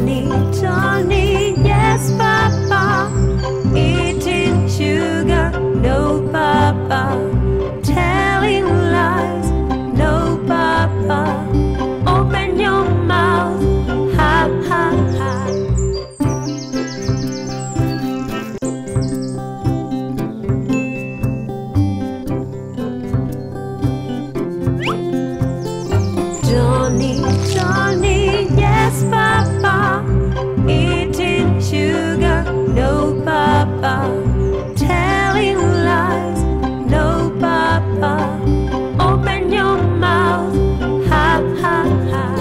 Johnny, Johnny, yes, Papa. Eating sugar, no, Papa. Telling lies, no, Papa. Open your mouth, ha, ha, ha. Johnny, Johnny, yes, Papa. Eating sugar, no, Papa. Telling lies, no, Papa. Open your mouth, ha, ha, ha.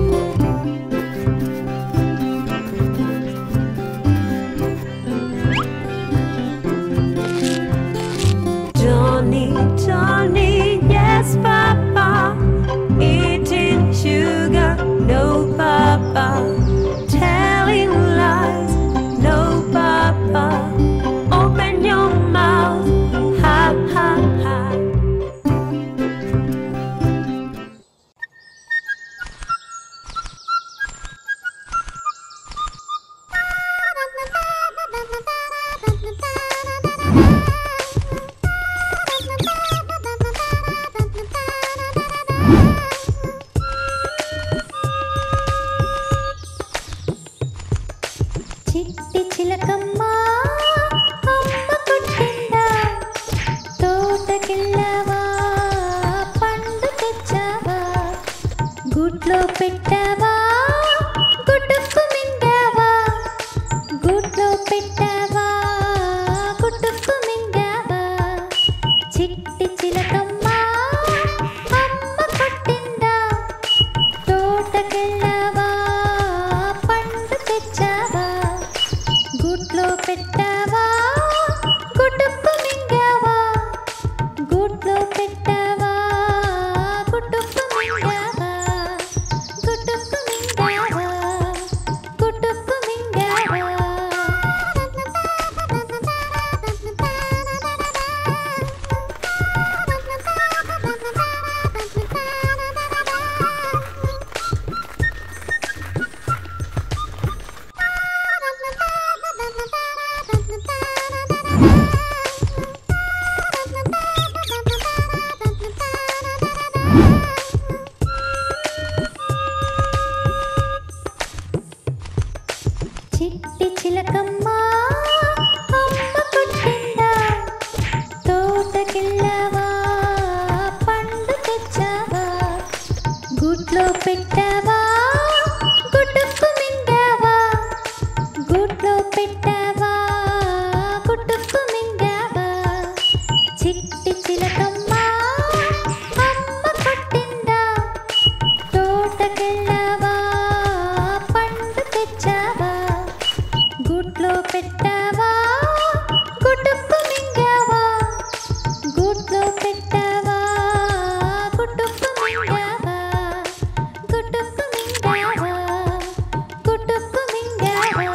Johnny, Johnny, yes, Papa. Eating sugar, no, Papa. Telling lies, no, Papa. Open your mouth, ha, ha, ha. చిట్టి చిలకమ్మ అమ్మ కొట్టిందా తోటకెళ్ళావా పండు తెచ్చావా గుడ్లో పెట్టావా గుడ్డుకు మింగావా గుడ్లో పెట్టావా గుడ్డుకు మింగావా చిట్టి చిలకమ్మ అమ్మ కొట్టిందా తోటకెళ్ళావా పండు తెచ్చావా గుడ్లో పెట్టావా గుడ్డుకు మింగావా గుడ్లో పెట్టావా గుడ్డుకు మింగావా గుడ్డుకు మింగావా గుడ్డుకు మింగావా చిట్టి చిలకమ్మ అమ్మ కొట్టిందా తోటకెళ్ళావా పండు తెచ్చావా గుడ్లో పెట్టావా గుడ్డుకు మింగావా గుడ్లో పెట్టావా గుడ్డుకు మింగావా చిట్టి చిలకమ్మ అమ్మ కొట్టిందా తోటకెళ్ళావా పండు తెచ్చావా గుడ్లో పెట్టావా గుడ్డుకు మింగావా గుడ్లో పెట్టావా గుడ్డుకు మింగావా గుడ్డుకు మింగావా గుడ్డుకు మింగావా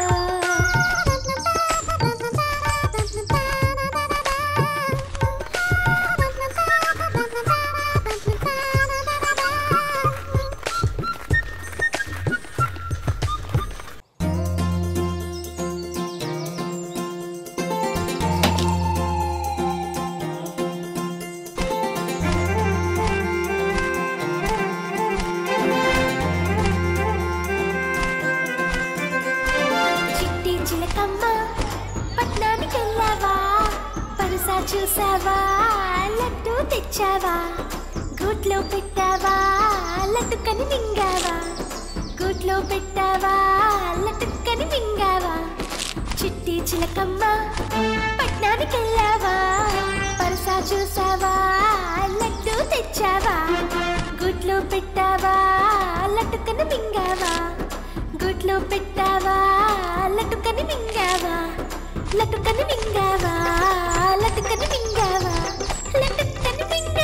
చిట్టి చిలకమ్మ పట్నానికి వెళ్ళావా పరుసా చూసావా లడ్డు తెచ్చావా గూట్లో పెట్టావా లటుకని మింగావా గూట్లో పెట్టావా లటుకని మింగావా చిట్టి చిలకమ్మ పట్నానికి వెళ్ళావా పరుసా చూసావా లడ్డు తెచ్చావా గుడ్లో పెట్టావా లటుకని మింగావా గుడ్లో పెట్టావా లటుకని మింగావా లటుకని మింగావా లటుకని మింగావా లటుకని మింగావా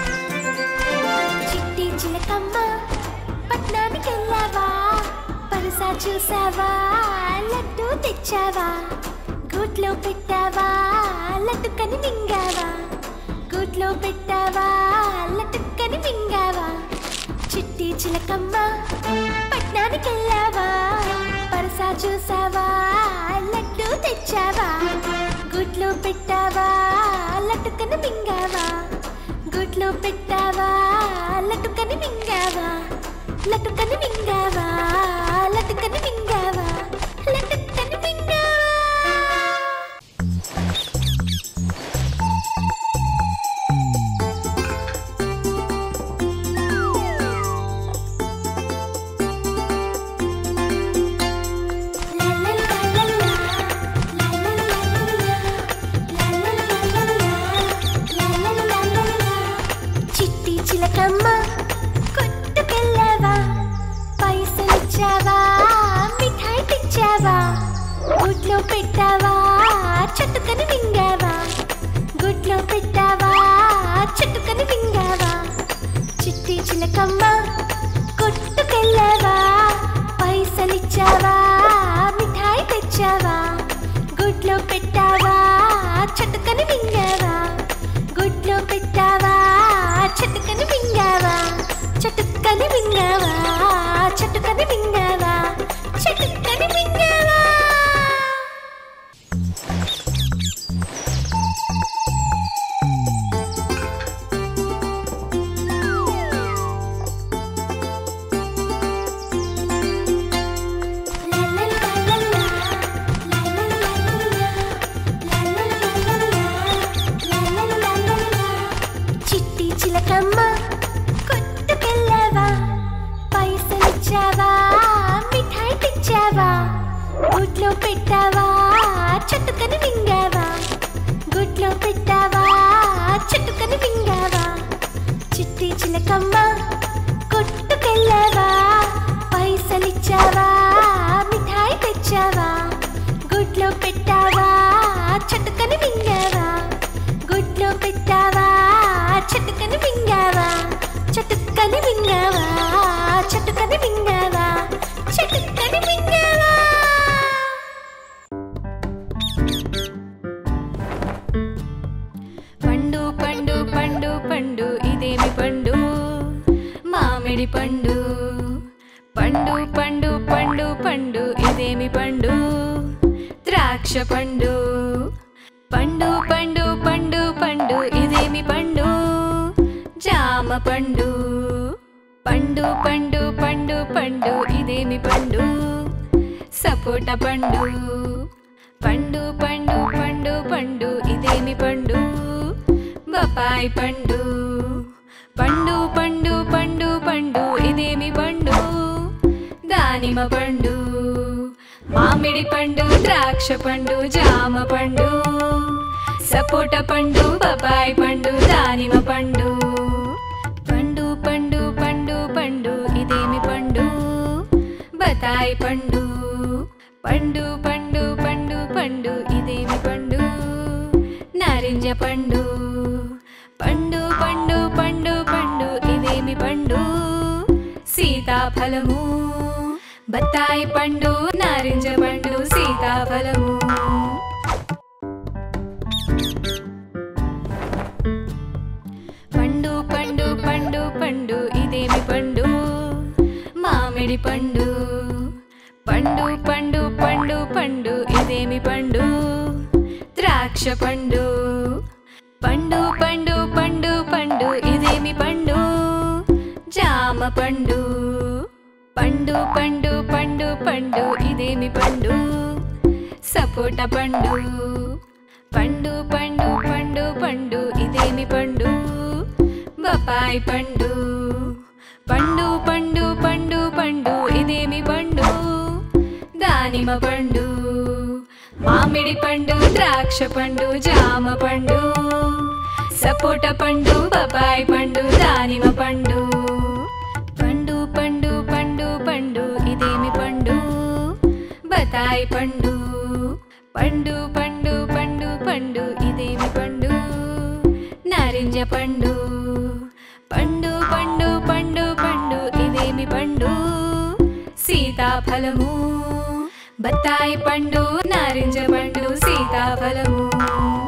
చిట్టి చిలకమ్మ పట్నానికి వెళ్ళావా పరుస చూసావా లడ్డు తెచ్చావా గూట్లో పెట్టావా లడ్డుకని మింగావా గూట్లో పెట్టావా లడ్డుకని మింగావా చిట్టి చిలకమ్మ పట్నానికి వెళ్ళావా పరసా చూసావా లడ్డు తెచ్చావా గూట్లో పెట్టావా లడ్డుకని మింగావా గూట్లో పెట్టావా లడ్డుకని మింగావా లడ్డుకని మింగావా లడ్డుకని మింగావా లడ్డుకని మింగావా చిట్టి చిలకమ్మ కొట్టుకెళ్ళావా పైసలిచ్చావా మిఠాయి తెచ్చావా గుడ్లో పెట్టావా చుట్టుకని మింగావా గుడ్లో పెట్టావా చుట్టుకని మింగావా చిట్టి చిలకమ్మ కొట్టుకెళ్ళావా పైసలిచ్చావా మిఠాయి తెచ్చావా గుడ్లో పెట్టావా చుట్టుకని మింగావా గుడ్లో పెట్టావా చుట్టుకని మింగావా చుట్టుకని మింగావా చుట్టుకని మింగావా చుట్టుకని మింగావా చిట్టి చిలకమ్మ కొట్టుకెళ్ళావా పైసలిచ్చావా మిఠాయి తెచ్చావా గుడ్లో పెట్టావా చుట్టుకని మింగావా గుడ్లో పెట్టావా చుట్టుకని మింగావా చిట్టి చిలకమ్మ కొట్టుకెళ్ళావా పైసలిచ్చావా మిఠాయి తెచ్చావా గుడ్లో పెట్టావా చుట్టుకని మింగావా గుడ్లో పెట్టావా చుట్టుకని మింగావా చుట్టుకని మింగావా చుట్టుకని మింగావా చుట్టుకని మింగావా పండు పండు పండు పండు ఇదేమి పండు మామిడి పండు పండు పండు పండు పండు ఇదేమి పండు ద్రాక్ష పండు పండు పండు పండు పండు ఇదేమి పండు జామ పండు పండు పండు పండు పండు ఇదేమి పండు సపోట పండు పండు పండు పండు పండు ఇదేమి పండు బొప్పాయి పండు పండు పండు పండు పండు ఇదేమి పండు దానిమ పండు మామిడి పండు ద్రాక్ష పండు జామ పండు సపోట పండు బొప్పాయి పండు దానిమ పండు పండు పండు పండు పండు ఇదేమి పండు బతాయి పండు పండు పండు పండు పండు ఇదేమి పండు నారింజ పండు పండు పండు పండు పండు ఇదేమి పండు సీతాఫలము బత్తాయి పండు నారింజ పండు సీతాఫలము పండు పండు పండు పండు ఇదేమి పండు మామిడి పండు పండు పండు పండు పండు ఇదేమి పండు ద్రాక్ష పండు పండు పండు పండు పండు ఇదేమి పండు జామ పండు పండు పండు పండు పండు ఇదేమి పండు సపోట పండు పండు పండు పండు పండు ఇదేమి పండు బొప్పాయి పండు పండు పండు పండు పండు ఇదేమి పండు దానిమ పండు మామిడి పండు ద్రాక్ష పండు జామ పండు సపోట పండు బొప్పాయి పండు దానిమ పండు పండు పండు పండు పండు ఇదేమి పండు బతాయి పండు పండు పండు పండు పండు ఇదేమి పండు నారింజ పండు పండు పండు పండు పండు ఇదేమి పండు సీతాఫలం ఫలము బత్తాయి పండు నారింజ పండు సీతాఫలము